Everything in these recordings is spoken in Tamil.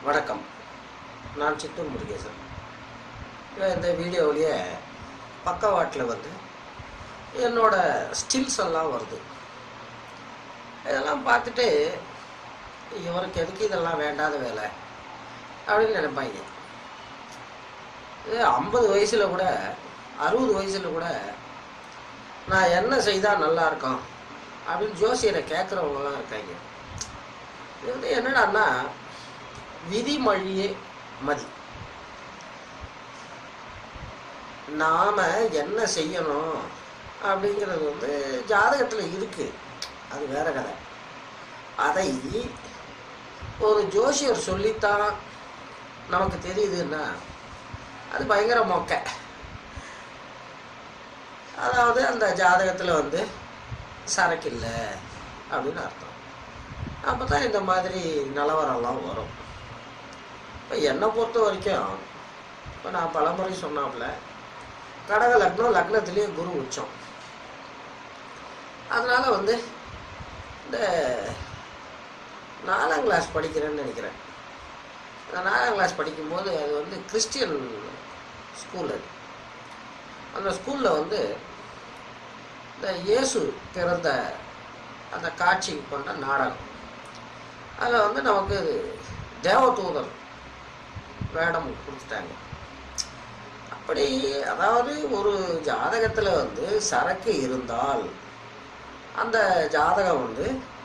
வணக்கம் நான் சித்தூர் முருகேசன் இவன் இந்த வீடியோவிலேயே பக்கவாட்டில் வந்து என்னோட ஸ்டில்ஸ் எல்லாம் வருது இதெல்லாம் பார்த்துட்டு இவருக்கு எதுக்கு இதெல்லாம் வேண்டாத வேலை அப்படின்னு நினைப்பாங்க இது ஐம்பது வயசில் கூட அறுபது வயசில் கூட நான் என்ன செய்தால் நல்லா இருக்கும் அப்படின்னு ஜோசியரை கேட்குறவங்களாம் இருக்காங்க இது வந்து என்னடான்னா விதிமொழியே மதி நாம என்ன செய்யணும் அப்படிங்கிறது வந்து ஜாதகத்தில் இருக்கு அது வேற கதை அதை ஒரு ஜோசியர் சொல்லித்தான் நமக்கு தெரியுதுன்னா அது பயங்கர மொக்க அதாவது அந்த ஜாதகத்தில் வந்து சரக்கு இல்லை அப்படின்னு அர்த்தம் அப்போ தான் இந்த மாதிரி நிலவரம்லாம் வரும் இப்போ என்னை பொறுத்த வரைக்கும் இப்போ நான் பலமுறை சொன்னாப்புல கடக லக்னம் லக்னத்திலேயே குரு உச்சம் அதனால் வந்து இந்த நாலாம் கிளாஸ் படிக்கிறேன்னு நினைக்கிறேன் அந்த நாலாம் கிளாஸ் படிக்கும்போது அது வந்து கிறிஸ்டியன் ஸ்கூல் அது அந்த ஸ்கூலில் வந்து இந்த இயேசு பிறந்த அந்த காட்சி கொண்ட நாடகம் அதில் வந்து நமக்கு தேவதூதர் வேடம் கொடுத்துட்டாங்க அப்படி அதாவது ஒரு ஜாதகத்தில் வந்து சரக்கு இருந்தால் அந்த ஜாதகம் வந்து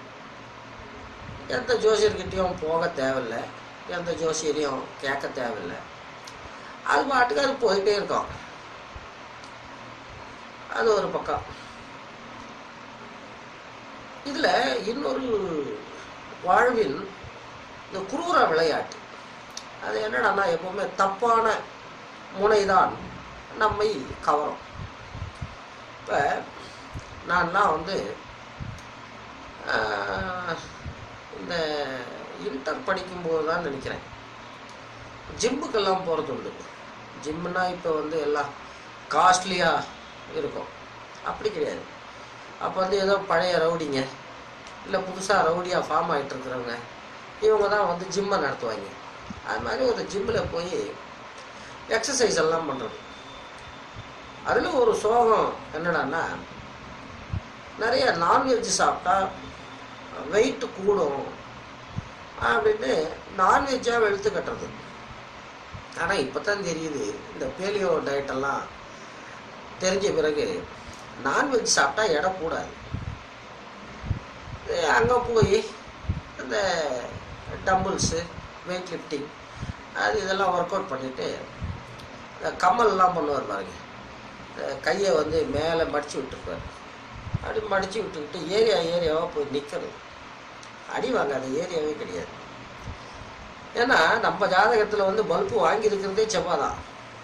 எந்த ஜோசியர்கிட்டையும் போக தேவையில்லை எந்த ஜோசியரையும் கேட்க தேவையில்லை அது பாட்டுக்கு அது போயிட்டே இருக்கும் அது ஒரு பக்கம் இதில் இன்னொரு வாழ்வில் இந்த குரூர விளையாட்டு அது என்னடான்னா எப்பவுமே தப்பான முனைதான் நம்மை கவரும் இப்போ நான்லாம் வந்து இந்த இன்டர் படிக்கும்போது தான் நினைக்கிறேன் ஜிம்முக்கெல்லாம் போகிறது உண்டு ஜிம்முனா இப்போ வந்து எல்லாம் காஸ்ட்லியாக இருக்கும் அப்படி கிடையாது அப்போ வந்து ஏதோ பழைய ரவுடிங்க இல்லை புதுசாக ரவுடியாக ஃபார்ம் ஆகிட்டு இருக்கிறவங்க இவங்க தான் வந்து ஜிம்மை நடத்துவாங்க அது மாதிரி ஒரு ஜிம்மில் போய் எக்ஸசைஸ் எல்லாம் பண்ணுறது அதில் ஒரு சோகம் என்னடான்னா நிறைய நான்வெஜ் சாப்பிட்டா வெயிட் கூடும் அப்படின்னு நான்வெஜ்ஜாக வெளுத்து கட்டுறது ஆனால் இப்போ தான் தெரியுது இந்த பேலியோ டயட்டெல்லாம் தெரிஞ்ச பிறகு நான்வெஜ் சாப்பிட்டா எடை கூடாது அங்கே போய் இந்த டம்பிள்ஸு வெயிட் லிஃப்டிங் அது இதெல்லாம் ஒர்க் அவுட் பண்ணிவிட்டு கம்மல்லாம் பண்ணுவார் பாருங்க கையை வந்து மேலே மடித்து விட்டுருப்பார் அப்படி மடித்து விட்டுக்கிட்டு ஏரியா ஏரியாவாக போய் நிற்கிறது அடி வாங்காத ஏரியாவே கிடையாது ஏன்னா நம்ம ஜாதகத்தில் வந்து பல்பு வாங்கியிருக்கிறதே செவ்வாய் தான்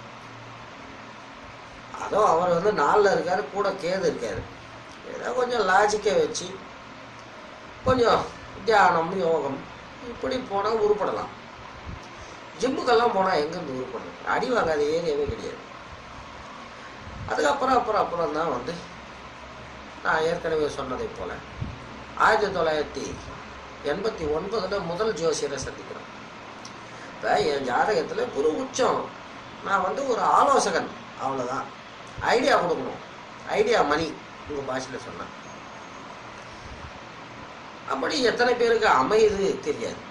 அதுவும் அவர் வந்து நாலில் இருக்கார் கூட கேது இருக்கார் ஏதோ கொஞ்சம் லாஜிக்கை வச்சு கொஞ்சம் தியானம் யோகம் இப்படி போனால் உருப்படலாம் ஜிம்முக்கெல்லாம் போனால் எங்கேருந்து உருப்படணும் அடி வாங்காத ஏரியாவே கிடையாது அதுக்கப்புறம் அப்புறம் அப்புறம் தான் வந்து நான் ஏற்கனவே சொன்னதை போல் ஆயிரத்தி தொள்ளாயிரத்தி எண்பத்தி ஒன்பதில் முதல் ஜோசியரை சந்திக்கிறோம் இப்போ என் ஜாதகத்தில் குரு உச்சம் நான் வந்து ஒரு ஆலோசகன் அவ்வளோதான் ஐடியா கொடுக்கணும் ஐடியா மணி உங்கள் பாஷையில் சொன்னேன் அப்படி எத்தனை பேருக்கு அமையுது தெரியாது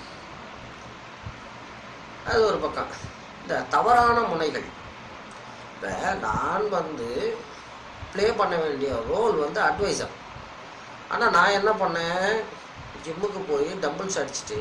அது ஒரு பக்கம் இந்த தவறான முனைகள் இப்போ நான் வந்து ப்ளே பண்ண வேண்டிய ரோல் வந்து அட்வைசர் ஆனால் நான் என்ன பண்ணேன் ஜிம்முக்கு போய் டம்பிள்ஸ் அடிச்சுட்டு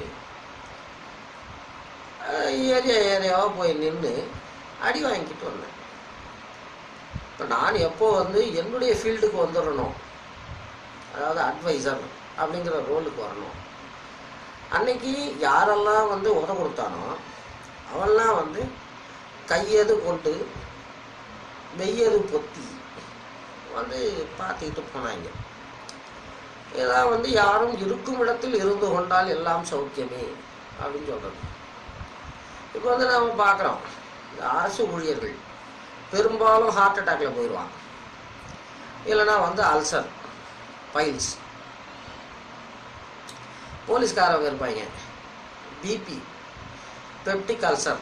ஏரியா ஏரியாவாக போய் நின்று அடி வாங்கிட்டு வந்தேன் இப்போ நான் எப்போ வந்து என்னுடைய ஃபீல்டுக்கு வந்துடணும் அதாவது அட்வைசர் அப்படிங்கிற ரோலுக்கு வரணும் அன்னைக்கு யாரெல்லாம் வந்து உத கொடுத்தானோ அவெல்லாம் வந்து கையது கொண்டு வெய்யது பொத்தி வந்து பார்த்துக்கிட்டு போனாங்க இதான் வந்து யாரும் இருக்கும் இடத்தில் இருந்து கொண்டால் எல்லாம் சௌக்கியமே அப்படின்னு சொல்கிறது இப்போ வந்து நாம் பார்க்குறோம் இந்த அரசு ஊழியர்கள் பெரும்பாலும் ஹார்ட் அட்டாக்ல போயிடுவாங்க இல்லைன்னா வந்து அல்சர் பைல்ஸ் போலீஸ்காரங்க இருப்பாங்க பிபி பெப்டிக் அல்சர்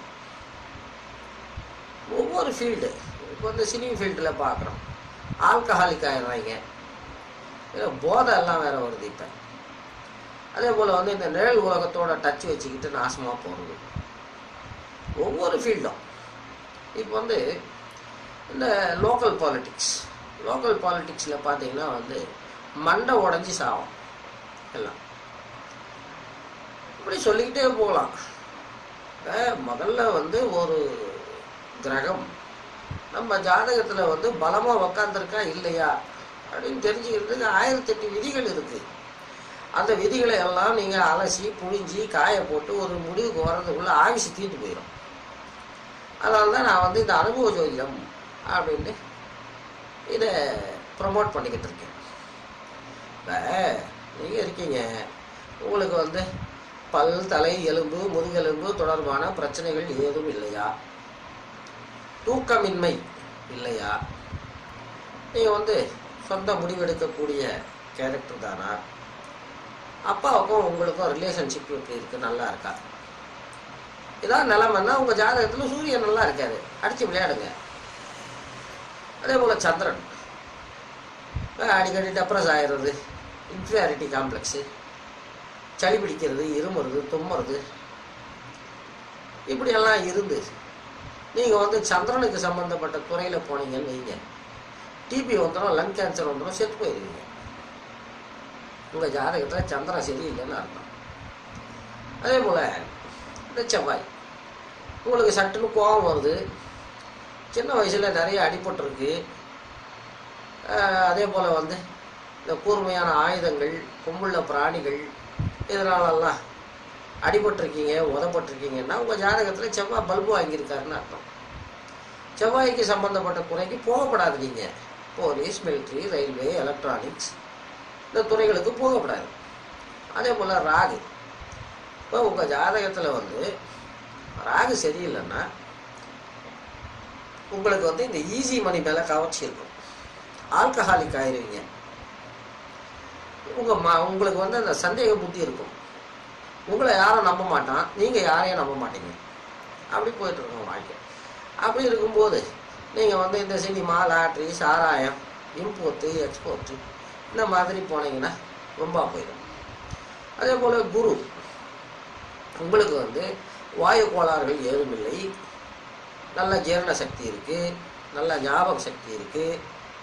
ஒவ்வொரு ஃபீல்டு இப்போ வந்து சினி ஃபீல்டில் பார்க்குறோம் ஆல்கஹாலிக் ஆயிடுறாங்க இல்லை போதை எல்லாம் வேற வருது இப்போ அதே போல் வந்து இந்த நிழல் உலகத்தோட டச் வச்சுக்கிட்டு நாசமாக போகிறது ஒவ்வொரு ஃபீல்டும் இப்போ வந்து இந்த லோக்கல் பாலிட்டிக்ஸ் லோக்கல் பாலிட்டிக்ஸில் பார்த்தீங்கன்னா வந்து மண்டை உடஞ்சி சாகும் எல்லாம் இப்படி சொல்லிக்கிட்டே போகலாம் இப்ப முதல்ல வந்து ஒரு கிரகம் நம்ம ஜாதகத்தில் வந்து பலமாக உக்காந்துருக்கா இல்லையா அப்படின்னு தெரிஞ்சுக்கிறதுக்கு ஆயிரத்தெட்டு விதிகள் இருக்குது அந்த விதிகளை எல்லாம் நீங்கள் அலசி புழிஞ்சி காய போட்டு ஒரு முடிவுக்கு வர்றதுக்குள்ள ஆயுசு தீர்ந்து போயிடும் அதனால தான் நான் வந்து இந்த அனுபவ ஜோதிடம் அப்படின்ட்டு இதை ப்ரமோட் பண்ணிக்கிட்டு இருக்கேன் இப்போ நீங்கள் இருக்கீங்க உங்களுக்கு வந்து பல் தலை எலும்பு முதுகெலும்பு தொடர்பான பிரச்சனைகள் ஏதும் இல்லையா தூக்கமின்மை இல்லையா நீங்கள் வந்து சொந்த முடிவெடுக்கக்கூடிய கேரக்டர் தானா அப்பாவுக்கும் உங்களுக்கும் ரிலேஷன்ஷிப் எப்படி இருக்குது நல்லா இருக்கா இதான் நிலைமைன்னா உங்கள் ஜாதகத்தில் சூரியன் நல்லா இருக்காது அடித்து விளையாடுங்க அதே போல் சந்திரன் அஹ் அடிக்கடி டெப்ரஸ் ஆயிடுறது இன்ஃபியாரிட்டி காம்ப்ளெக்ஸு சளி பிடிக்கிறது இருமுறது தும்முறது இப்படியெல்லாம் இருந்து நீங்கள் வந்து சந்திரனுக்கு சம்மந்தப்பட்ட துறையில் போனீங்கன்னு வைங்க டிபி வந்துடும் லங் கேன்சர் வந்துடும் செத்து போயிடுவீங்க உங்கள் ஜாதகத்தில் சந்திரன் சரியில்லைன்னு அர்த்தம் அதே போல் இந்த செவ்வாய் உங்களுக்கு சட்டுன்னு கோபம் வருது சின்ன வயசில் நிறைய அடிபட்டிருக்கு அஹ் அதே போல் வந்து இந்த கூர்மையான ஆயுதங்கள் கொம்புள்ள பிராணிகள் இதனாலெல்லாம் அடிபட்டிருக்கீங்க உதப்பட்டிருக்கீங்கன்னா உங்கள் ஜாதகத்தில் செவ்வாய் பல்பு வாங்கியிருக்காருன்னு அர்த்தம் செவ்வாய்க்கு சம்பந்தப்பட்ட துறைக்கு போகப்படாது நீங்கள் போலீஸ் மிலிட்ரி ரயில்வே எலக்ட்ரானிக்ஸ் இந்த துறைகளுக்கு போகப்படாது அதே போல் ராகு இப்போ உங்கள் ஜாதகத்தில் வந்து ராகு சரியில்லைன்னா உங்களுக்கு வந்து இந்த ஈஸி மணி மேலே கவர்ச்சி இருக்கும் ஆல்கஹாலிக் ஆயிருவீங்க உங்கள் மா உங்களுக்கு வந்து அந்த சந்தேக புத்தி இருக்கும் உங்களை யாரும் நம்ப மாட்டான் நீங்கள் யாரையும் நம்ப மாட்டீங்க அப்படி போயிட்டு இருக்கோம் வாழ்க்கை அப்படி இருக்கும்போது நீங்கள் வந்து இந்த சினிமா லாட்ரி சாராயம் இம்போர்ட்டு எக்ஸ்போர்ட்டு இந்த மாதிரி போனீங்கன்னா ரொம்ப போயிடும் அதே போல் குரு உங்களுக்கு வந்து வாயு கோளாறுகள் ஏதும் இல்லை நல்ல ஜீரண சக்தி இருக்குது நல்ல ஞாபக சக்தி இருக்குது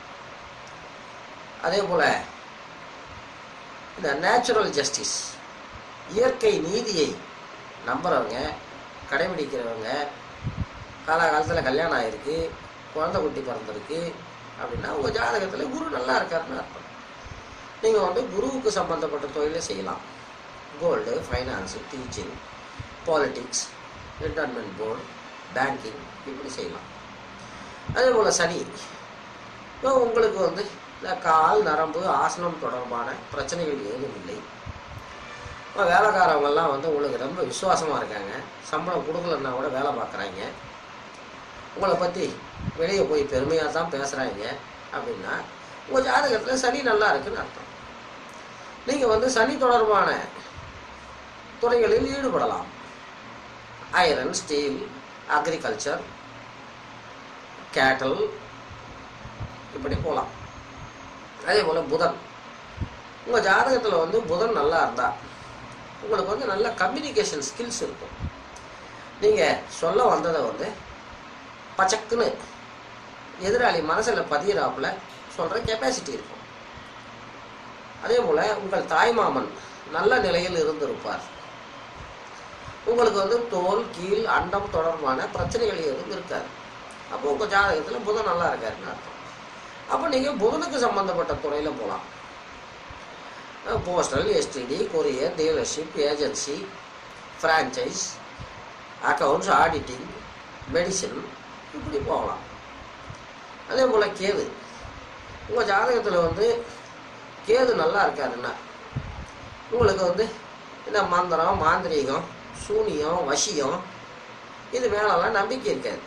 அதே போல் இந்த நேச்சுரல் ஜஸ்டிஸ் இயற்கை நீதியை நம்புறவங்க கடைபிடிக்கிறவங்க காலகாலத்தில் கல்யாணம் ஆயிருக்கு குழந்தை குட்டி பிறந்திருக்கு அப்படின்னா உங்கள் ஜாதகத்தில் குரு நல்லா இருக்காருன்னு அர்த்தம் நீங்கள் வந்து குருவுக்கு சம்மந்தப்பட்ட தொழிலை செய்யலாம் gold finance teaching politics retirement board banking இப்படி செய்யலாம் அதே போல் சனி இப்போ உங்களுக்கு வந்து இந்த கால் நரம்பு ஆசனம் தொடர்பான பிரச்சனைகள் ஏதும் இல்லை இப்போ வேலைக்காரவங்கெல்லாம் வந்து உங்களுக்கு ரொம்ப விசுவாசமாக இருக்காங்க சம்பளம் கொடுக்கலன்னா கூட வேலை பார்க்குறாங்க உங்களை பற்றி வெளியே போய் பெருமையாக தான் பேசுகிறாங்க அப்படின்னா உங்கள் ஜாதகத்தில் சனி நல்லா இருக்குன்னு அர்த்தம் நீங்கள் வந்து சனி தொடர்பான துறைகளில் ஈடுபடலாம் ஐரன் ஸ்டீல் அக்ரிகல்ச்சர் கேட்டல் இப்படி போகலாம் அதே போல் புதன் உங்கள் ஜாதகத்தில் வந்து புதன் நல்லா இருந்தால் உங்களுக்கு வந்து நல்ல கம்யூனிகேஷன் ஸ்கில்ஸ் இருக்கும் நீங்கள் சொல்ல வந்ததை வந்து பச்சக்குன்னு எதிராளி மனசில் பதியிறாப்புல சொல்கிற கெப்பாசிட்டி இருக்கும் அதே போல் உங்கள் தாய்மாமன் நல்ல நிலையில் இருந்திருப்பார் உங்களுக்கு வந்து தோல் கீழ் அண்டம் தொடர்பான பிரச்சனைகள் எதுவும் இருக்காது அப்போ உங்கள் ஜாதகத்தில் புதன் நல்லா இருக்காருன்னு அர்த்தம் அப்போ நீங்கள் புதனுக்கு சம்மந்தப்பட்ட துறையில் போகலாம் postal STD courier dealership agency franchise accounts auditing medicine இப்படி போகலாம் அதே போல் கேது உங்கள் ஜாதகத்தில் வந்து கேது நல்லா இருக்காருன்னா உங்களுக்கு வந்து இந்த மந்திரம் மாந்திரீகம் சூனியம் வசியம் இது மேலெல்லாம் நம்பிக்கை இருக்காது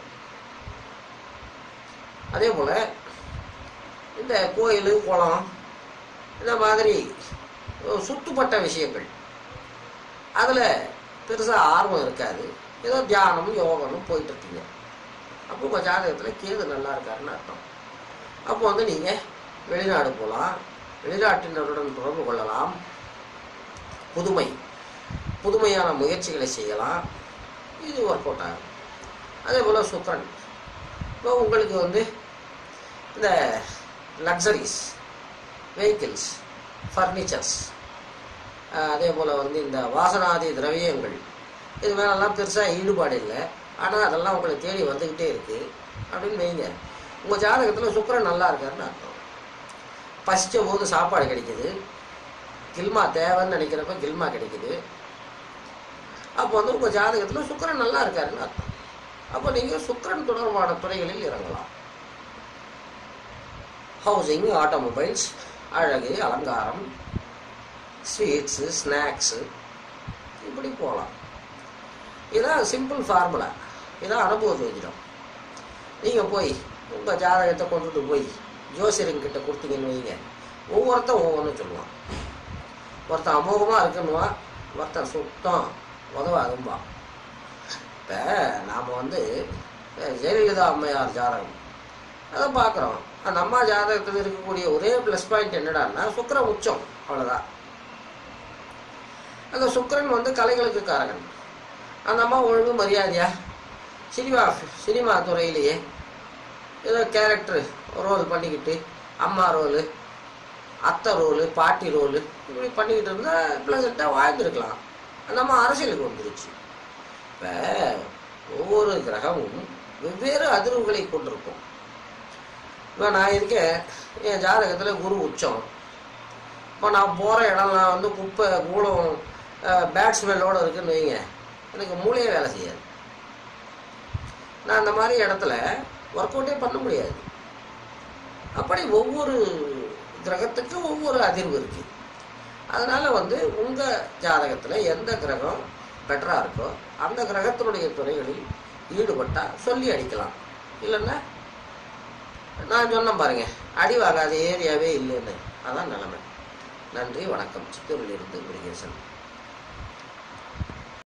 அதே போல் இந்த கோயில் குளம் இந்த மாதிரி சுத்துப்பட்ட விஷயங்கள் அதில் பெருசாக ஆர்வம் இருக்காது ஏதோ தியானம் யோகம்னு போயிட்டு இருக்கீங்க அப்போ உங்கள் ஜாதகத்தில் கேது நல்லா இருக்காருன்னு அர்த்தம் அப்போ வந்து நீங்கள் வெளிநாடு போகலாம் வெளிநாட்டினருடன் தொடர்பு கொள்ளலாம் புதுமை புதுமையான முயற்சிகளை செய்யலாம் இது ஒர்க் அவுட் ஆகும் அதே போல் சுக்கரன் இப்போ உங்களுக்கு வந்து இந்த லக்ஸரிஸ் வெஹிக்கிள்ஸ் ஃபர்னிச்சர்ஸ் அதே போல் வந்து இந்த வாசனாதி திரவியங்கள் இது மேலெல்லாம் பெருசாக ஈடுபாடு இல்லை ஆனால் அதெல்லாம் உங்களை தேடி வந்துக்கிட்டே இருக்குது அப்படின்னு வைங்க உங்கள் ஜாதகத்தில் சுக்கரன் நல்லா இருக்காருன்னு அர்த்தம் பசிச்ச போது சாப்பாடு கிடைக்குது கில்மா தேவைன்னு நினைக்கிறப்ப கில்மா கிடைக்குது அப்போ வந்து உங்கள் ஜாதகத்தில் சுக்கரன் நல்லா இருக்காருன்னு அர்த்தம் அப்போ நீங்கள் சுக்கரன் தொடர்பான துறைகளில் இறங்கலாம் ஹவுசிங் ஆட்டோமொபைல்ஸ் அழகு அலங்காரம் ஸ்வீட்ஸு ஸ்நாக்ஸு இப்படி போகலாம் இதான் சிம்பிள் ஃபார்முலா இதான் அனுபவ ஜோதிடம் நீங்கள் போய் உங்கள் ஜாதகத்தை கொண்டுட்டு போய் ஜோசியருங்கிட்ட கொடுத்தீங்கன்னு வைங்க ஒவ்வொருத்தன் ஒவ்வொன்றும் சொல்லுவான் ஒருத்தன் அமோகமாக இருக்குன்னுவான் ஒருத்தன் சுத்தம் உதவாதும்பா இப்போ நாம் வந்து அஹ், ஜெயலலிதா அம்மையார் ஜாதகம் அதை பார்க்குறோம் அந்த அம்மா ஜாதகத்தில் இருக்கக்கூடிய ஒரே ப்ளஸ் பாயிண்ட் என்னடான்னா சுக்கிர உச்சம் அவ்வளோதான் அந்த சுக்கிரன் வந்து கலைகளுக்கு காரகன் அந்த அம்மா ஒழுங்கு மரியாதையா சினிமா சினிமா துறையிலேயே ஏதோ கேரக்டர் ரோல் பண்ணிக்கிட்டு அம்மா ரோலு அத்தை ரோலு பாட்டி ரோலு இப்படி பண்ணிக்கிட்டு இருந்தால் ப்ளசண்ட்டாக வாழ்ந்துருக்கலாம் அந்த அம்மா அரசியலுக்கு வந்துருச்சு இப்போ ஒவ்வொரு கிரகமும் வெவ்வேறு அதிர்வுகளை கொண்டிருக்கும் இப்போ நான் இருக்கேன் என் ஜாதகத்தில் குரு உச்சம் இப்போ நான் போகிற இடம்லாம் வந்து குப்பை கூலம் பேட்ஸ்மேனோடு இருக்குன்னு வைங்க எனக்கு மூளையே வேலை செய்யாது நான் அந்த மாதிரி இடத்துல ஒர்க் அவுட்டே பண்ண முடியாது அப்படி ஒவ்வொரு கிரகத்துக்கும் ஒவ்வொரு அதிர்வு இருக்குது அதனால் வந்து உங்கள் ஜாதகத்தில் எந்த கிரகம் பெட்டராக இருக்கோ அந்த கிரகத்தினுடைய துறைகளில் ஈடுபட்டால் சொல்லி அடிக்கலாம் இல்லைன்னா நான் சொன்னேன் பாருங்க அடி வாங்காத ஏரியாவே இல்லைன்னு அதான் நிலைமை நன்றி வணக்கம் சித்தூரிலிருந்து முருகேசன்